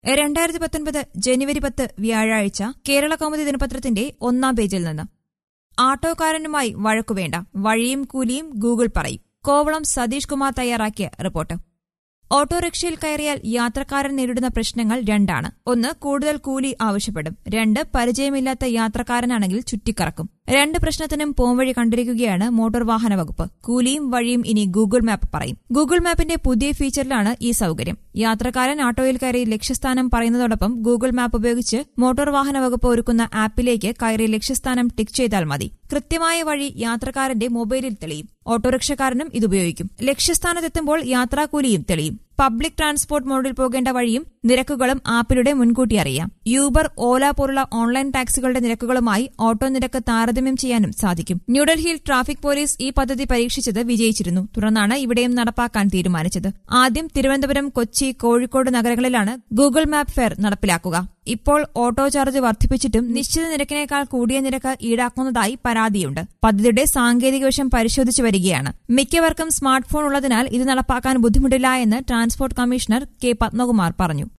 രണ്ടായിരത്തി പത്തൊൻപത് ജനുവരി പത്ത് വ്യാഴാഴ്ച കേരള കൗമുദി ദിനപത്രത്തിന്റെ ഒന്നാം പേജിൽ നിന്ന് ആട്ടോക്കാരനുമായി വഴക്കുവേണ്ട വഴിയും കൂലിയും ഗൂഗിൾ പറയും കോവളം സതീഷ് കുമാർ തയ്യാറാക്കിയ റിപ്പോർട്ട് ഓട്ടോറിക്ഷയിൽ കയറിയാൽ യാത്രക്കാരൻ നേരിടുന്ന പ്രശ്നങ്ങൾ രണ്ടാണ് ഒന്ന് കൂടുതൽ കൂലി ആവശ്യപ്പെടും രണ്ട് പരിചയമില്ലാത്ത യാത്രക്കാരനാണെങ്കിൽ ചുറ്റിക്കറക്കും രണ്ട് പ്രശ്നത്തിനും പോംവഴി കണ്ടിരിക്കുകയാണ് മോട്ടോർ വാഹന വകുപ്പ് കൂലിയും വഴിയും ഇനി ഗൂഗിൾ മാപ്പ് പറയും ഗൂഗിൾ മാപ്പിന്റെ പുതിയ ഫീച്ചറിലാണ് ഈ സൌകര്യം യാത്രക്കാരൻ ഓട്ടോയിൽ കയറി ലക്ഷ്യസ്ഥാനം പറയുന്നതോടൊപ്പം ഗൂഗിൾ മാപ്പ് ഉപയോഗിച്ച് മോട്ടോർ വാഹന വകുപ്പ് ഒരുക്കുന്ന ആപ്പിലേക്ക് കയറി ലക്ഷ്യസ്ഥാനം ടിക്ക് ചെയ്താൽ മതി കൃത്യമായ വഴി യാത്രക്കാരന്റെ മൊബൈലിൽ തെളിയും ഓട്ടോറിക്ഷക്കാരനും ഇതുപയോഗിക്കും ലക്ഷ്യസ്ഥാനത്തെത്തുമ്പോൾ യാത്രാക്കൂലിയും തെളിയും പബ്ലിക് ട്രാൻസ്പോർട്ട് മോഡിൽ പോകേണ്ട വഴിയും നിരക്കുകളും ആപ്പിലൂടെ മുൻകൂട്ടി അറിയാം യൂബർ ഓല പോലുള്ള ഓൺലൈൻ ടാക്സികളുടെ നിരക്കുകളുമായി ഓട്ടോ നിരക്ക് താരതമ്യം ചെയ്യാനും സാധിക്കും ന്യൂഡൽഹിയിൽ ട്രാഫിക് പോലീസ് ഈ പദ്ധതി പരീക്ഷിച്ചത് വിജയിച്ചിരുന്നു തുടർന്നാണ് ഇവിടെയും നടപ്പാക്കാൻ തീരുമാനിച്ചത് ആദ്യം തിരുവനന്തപുരം കൊച്ചി കോഴിക്കോട് നഗരങ്ങളിലാണ് ഗൂഗിൾ മാപ്പ് ഫെയർ നടപ്പിലാക്കുക ഇപ്പോൾ ഓട്ടോ ചാർജ് വർദ്ധിപ്പിച്ചിട്ടും നിശ്ചിത നിരക്കിനേക്കാൾ കൂടിയ നിരക്ക് ഈടാക്കുന്നതായി പരാതിയുണ്ട് പദ്ധതിയുടെ സാങ്കേതിക വശം പരിശോധിച്ചു വരികയാണ് മിക്കവർക്കും സ്മാർട്ട് ഫോൺ ഉള്ളതിനാൽ ഇത് നടപ്പാക്കാൻ ബുദ്ധിമുട്ടില്ല എന്ന് ട്രാൻസ്പോർട്ട് കമ്മീഷണർ കെ പത്മകുമാർ പറഞ്ഞു